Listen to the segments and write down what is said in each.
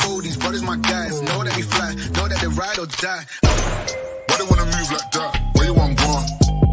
fool, these brothers my guys. Know that we fly, know that they ride or die. Why they wanna move like that? Where you want going?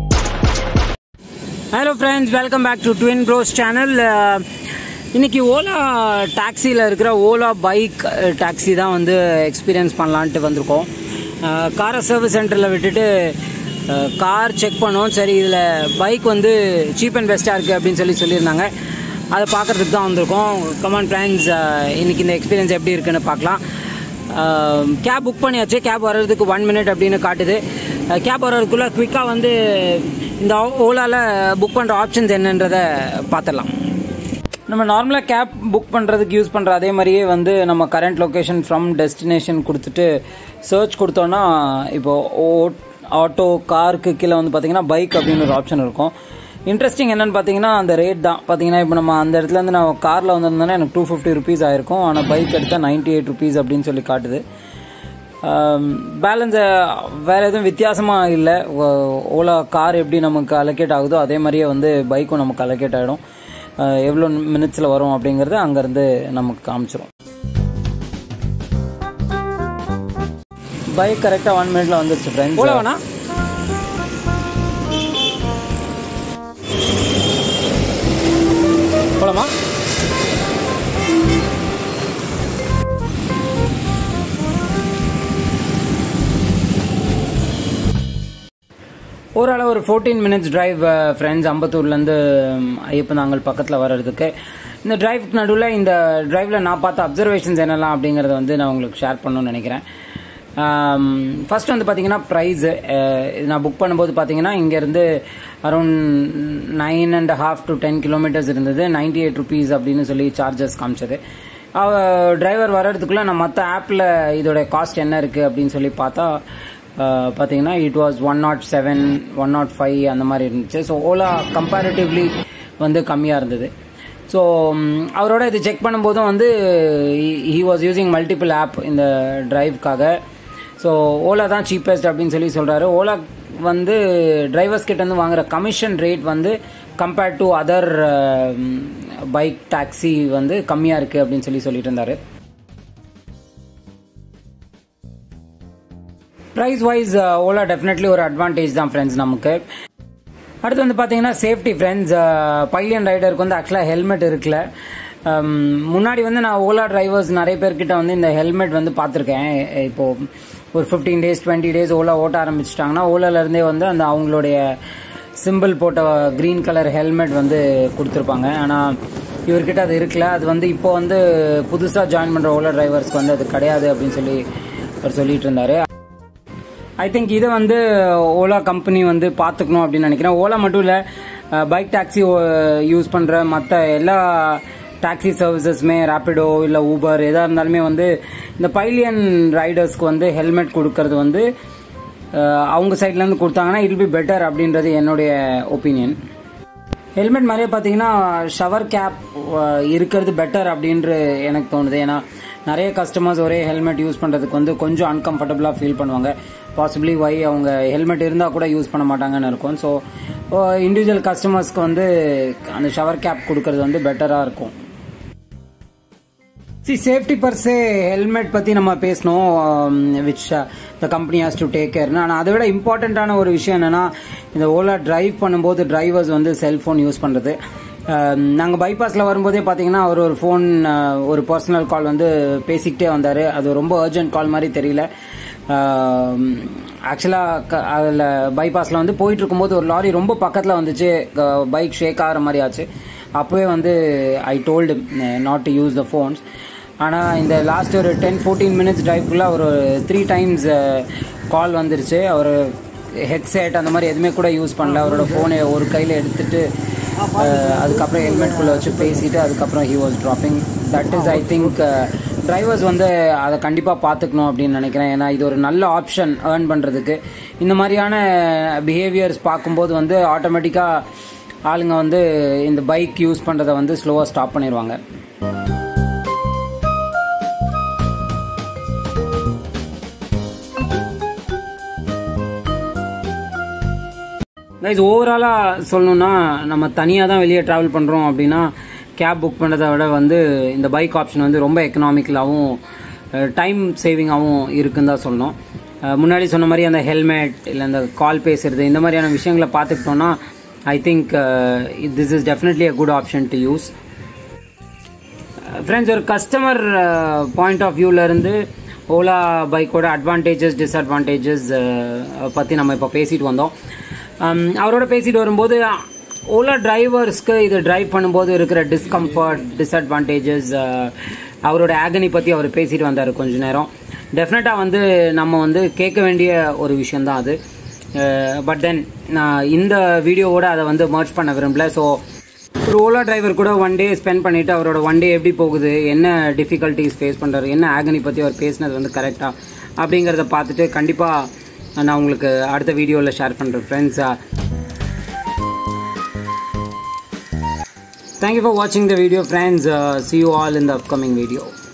Hello friends welcome back to twin bros channel இன்னைக்கு ஓலா டாக்ஸியில் இருக்கிற Ola bike taxi தான் வந்து experience பண்ணலான்ட்டு வந்திருக்கோம் காரை service சென்டரில் விட்டுட்டு car check பண்ணோம் சரி இதில் பைக் வந்து சீப் அண்ட் பெஸ்ட்டாக இருக்குது அப்படின்னு சொல்லி சொல்லியிருந்தாங்க அதை பார்க்குறதுக்கு தான் வந்திருக்கோம் கமான் ஃப்ரெண்ட்ஸ் இன்னைக்கு இந்த எக்ஸ்பீரியன்ஸ் எப்படி இருக்குன்னு பார்க்கலாம் கேப் புக் பண்ணியாச்சு கேப் வர்றதுக்கு ஒன் மினிட் அப்படின்னு காட்டுது கேப் வர்றதுக்குள்ளே குவிக்காக வந்து இந்த ஓலாவில் புக் பண்ணுற ஆப்ஷன்ஸ் என்னன்றதை பார்த்துடலாம் நம்ம நார்மலாக கேப் புக் பண்ணுறதுக்கு யூஸ் பண்ணுற அதே மாதிரியே வந்து நம்ம கரண்ட் லொக்கேஷன் ஃப்ரம் டெஸ்டினேஷன் கொடுத்துட்டு சர்ச் கொடுத்தோன்னா இப்போது ஆட்டோ காருக்கு கீழே வந்து பார்த்தீங்கன்னா பைக் அப்படின்னு ஒரு ஆப்ஷன் இருக்கும் இன்ட்ரெஸ்டிங் என்னன்னு பார்த்தீங்கன்னா அந்த ரேட் தான் பார்த்தீங்கன்னா இப்போ நம்ம அந்த இடத்துலேருந்து நான் காரில் வந்திருந்தேன்னா எனக்கு டூ ஃபிஃப்டி ருபீஸ் ஆயிருக்கும் ஆனால் பைக் எடுத்தால் நைன்ட்டி எயிட் ருபீஸ் அப்படின்னு சொல்லி காட்டுது பேலன்ஸை வேறு எதுவும் வித்தியாசமாக இல்லை ஓலா கார் எப்படி நமக்கு அலோகேட் ஆகுதோ அதே மாதிரியே வந்து பைக்கும் நமக்கு அலோகேட் ஆகிடும் எவ்வளோ மினிட்ஸில் வரும் அப்படிங்கிறது அங்கேருந்து நமக்கு காமிச்சிரும் பைக் கரெக்டாக ஒன் மினிட்ல வந்துருச்சு ஃப்ரெண்ட்ஸ் ஓலா வேணா போலாமா ஓரளவு ஒரு ஃபோர்டீன் மினிட்ஸ் டிரைவ் ஃப்ரெண்ட்ஸ் அம்பத்தூர்லேருந்து ஐயப்பந்தாங்கல் பக்கத்தில் வர்றதுக்கு இந்த டிரைவ்க்கு நடுவில் இந்த டிரைவில் நான் பார்த்த அப்சர்வேஷன்ஸ் என்னெல்லாம் அப்படிங்கிறத வந்து நான் உங்களுக்கு ஷேர் பண்ணணும்னு நினைக்கிறேன் ஃபர்ஸ்ட் வந்து பார்த்தீங்கன்னா ப்ரைஸ் நான் புக் பண்ணும்போது பார்த்தீங்கன்னா இங்கேருந்து around nine and half to ten kilometres இருந்தது நைன்டி எயிட் ருபீஸ் அப்படின்னு சொல்லி சார்ஜஸ் காமிச்சது டிரைவர் வர்றதுக்குள்ளே நான் மற்ற ஆப்பில் இதோட காஸ்ட் என்ன இருக்குது அப்படின்னு சொல்லி பார்த்தா பார்த்தீங்கன்னா it was one nought seven one nought five அந்த மாதிரி இருந்துச்சு ஸோ ஓலா கம்பேரிட்டிவ்லி வந்து கம்மியாக இருந்தது ஸோ அவரோட இது செக் பண்ணும்போதும் வந்து he was using multiple app இந்த டிரைவ்க்காக ஸோ ஓலா தான் சீப்பஸ்ட் அப்படின்னு சொல்லி சொல்கிறாரு ஓலா வந்து டிரைவர்ஸ் கிட்ட வந்து வாங்குற கமிஷன் ரேட் வந்து compared to other bike taxi வந்து கம்மியாக இருக்குது அப்படின்னு சொல்லி சொல்லிட்டு இருந்தாரு ப்ரைஸ் வைஸ் ஓலா டெஃபினெட்லி ஒரு அட்வான்டேஜ் தான் ஃப்ரெண்ட்ஸ் நமக்கு அடுத்து வந்து பார்த்தீங்கன்னா சேஃப்டி ஃப்ரெண்ட்ஸ் பைலியன் ரைடருக்கு வந்து ஆக்சுவலாக ஹெல்மெட் இருக்குல்ல முன்னாடி வந்து நான் ஓலா டிரைவர்ஸ் நிறைய பேர்கிட்ட வந்து இந்த ஹெல்மெட் வந்து பார்த்துருக்கேன் இப்போது ஒரு fifteen days twenty days Ola ஓட்ட ஆரம்பிச்சிட்டாங்கன்னா ஓலாலேருந்தே வந்து அந்த அவங்களுடைய சிம்பிள் போட்ட க்ரீன் கலர் ஹெல்மெட் வந்து கொடுத்துருப்பாங்க ஆனால் இவர்கிட்ட அது இருக்குல்ல அது வந்து இப்போ வந்து புதுசாக ஜாயின் பண்ணுற ஓலா டிரைவர்ஸ்க்கு வந்து அது கிடையாது அப்படின்னு சொல்லி அவர் சொல்லிட்டு இருந்தாரு ஐ திங்க் இதை வந்து ஓலா கம்பெனி வந்து பார்த்துக்கணும் அப்படின்னு நினைக்கிறேன் ஓலா மட்டும் இல்லை பைக் டாக்ஸி யூஸ் பண்ணுற மற்ற எல்லா டாக்ஸி சர்வீசஸ்மே ரேப்பிடோ இல்லை ஊபர் எதாக இருந்தாலுமே வந்து இந்த பைலியன் ரைடர்ஸ்க்கு வந்து ஹெல்மெட் கொடுக்கறது வந்து அவங்க சைட்லேருந்து கொடுத்தாங்கன்னா இட் பி பெட்டர் அப்படின்றது என்னுடைய ஒப்பீனியன் ஹெல்மெட் மாதிரியே பார்த்தீங்கன்னா ஷவர் கேப் இருக்கிறது பெட்டர் அப்படின்ற எனக்கு தோணுது ஏன்னா நிறைய கஸ்டமர்ஸ் ஒரே ஹெல்மெட் யூஸ் பண்ணுறதுக்கு வந்து கொஞ்சம் அன்கம்ஃபர்டபுளாக ஃபீல் பண்ணுவாங்க பாசிபிளி வை அவங்க ஹெல்மெட் இருந்தால் கூட யூஸ் பண்ண மாட்டாங்கன்னு இருக்கும் ஸோ இண்டிவிஜுவல் கஸ்டமர்ஸ்க்கு வந்து அந்த ஷவர் கேப் கொடுக்கறது வந்து பெட்டராக இருக்கும் சி சேஃப்டி பர்சே ஹெல்மெட் பற்றி நம்ம பேசணும் which the company has to take கேர்னு ஆனால் அதை விட இம்பார்ட்டண்ட்டான ஒரு விஷயம் என்னென்னா இந்த ஓலா டிரைவ் பண்ணும்போது டிரைவர்ஸ் வந்து செல்ஃபோன் யூஸ் பண்ணுறது நாங்கள் பைபாஸில் வரும்போதே பார்த்தீங்கன்னா அவர் ஒரு ஃபோன் ஒரு பர்சனல் கால் வந்து பேசிக்கிட்டே வந்தார் அது ரொம்ப அர்ஜென்ட் கால் மாதிரி தெரியல ஆக்சுவலாக அதில் பைபாஸில் வந்து போயிட்டு இருக்கும்போது ஒரு லாரி ரொம்ப பக்கத்தில் வந்துச்சு பைக் ஷேக் ஆகிற மாதிரி ஆச்சு அப்போவே வந்து I told not to use the phones ஆனால் இந்த லாஸ்ட் ஒரு டென் ஃபோர்டீன் மினிட்ஸ் டிரைவ்க்குள்ளே ஒரு த்ரீ டைம்ஸ் கால் வந்துருச்சு அவர் ஹெட்செட் அந்த மாதிரி எதுவுமே கூட யூஸ் பண்ணல அவரோட ஃபோனை ஒரு கையில் எடுத்துட்டு அதுக்கப்புறம் ஹெல்மெட்குள்ளே வச்சு பேசிட்டு அதுக்கப்புறம் he was dropping that is I think drivers வந்து அதை கண்டிப்பாக பார்த்துக்கணும் அப்படின்னு நினைக்கிறேன் ஏன்னா இது ஒரு நல்ல ஆப்ஷன் ஏர்ன் பண்ணுறதுக்கு இந்த மாதிரியான பிஹேவியர்ஸ் பார்க்கும்போது வந்து ஆட்டோமேட்டிக்காக ஆளுங்க வந்து இந்த பைக் யூஸ் பண்ணுறதை வந்து ஸ்லோவாக ஸ்டாப் பண்ணிடுவாங்க கைஸ் ஓவராலாக சொல்லணும்னா நம்ம தனியாக தான் வெளியே ட்ராவல் பண்ணுறோம் அப்படின்னா கேப் புக் பண்ணுறதை விட வந்து இந்த பைக் ஆப்ஷன் வந்து ரொம்ப எக்கனாமிக்கலாகவும் டைம் சேவிங்காகவும் இருக்குன்னு தான் சொல்லணும் அஹ், முன்னாடி சொன்ன மாதிரி அந்த ஹெல்மெட் இல்லை அந்த கால் பேசுறது இந்த மாதிரியான விஷயங்களை பார்த்துக்கிட்டோம்னா I think this is definitely a good option to use friends ஒரு கஸ்டமர் பாயிண்ட் ஆஃப் வியூவிலேருந்து ஓலா பைக்கோட அட்வான்டேஜஸ் டிஸ்அட்வான்டேஜஸ் பற்றி நம்ம இப்போ பேசிட்டு வந்தோம் Um, அவரோட பேசிட்டு வரும்போது ஓலா டிரைவர்ஸ்க்கு இது டிரைவ் பண்ணும்போது இருக்கிற டிஸ்கம்ஃபர்ட் டிஸ்அட்வான்டேஜஸ் அவரோட ஆகனி பற்றி அவர் பேசிட்டு வந்தார் கொஞ்ச நேரம் டெஃபினட்டாக வந்து நம்ம வந்து கேட்க வேண்டிய ஒரு விஷயந்தான் அது பட் தென் நான் இந்த வீடியோவோட அதை வந்து மர்ச் பண்ண விரும்பல ஸோ ஒரு ஓலா டிரைவர் கூட ஒன் டே ஸ்பெண்ட் பண்ணிட்டு அவரோட ஒன் டே எப்படி போகுது என்ன டிஃபிகல்ட்டிஸ் ஃபேஸ் பண்ணுறாரு என்ன ஆகனி பற்றி அவர் பேசினது வந்து கரெக்டாக அப்படிங்கிறத பார்த்துட்டு கண்டிப்பாக நான் உங்களுக்கு அடுத்த வீடியோவில் ஷேர் பண்ணுறேன் ஃப்ரெண்ட்ஸ் தேங்க்யூ ஃபார் வாட்சிங் the video friends see you all in the upcoming video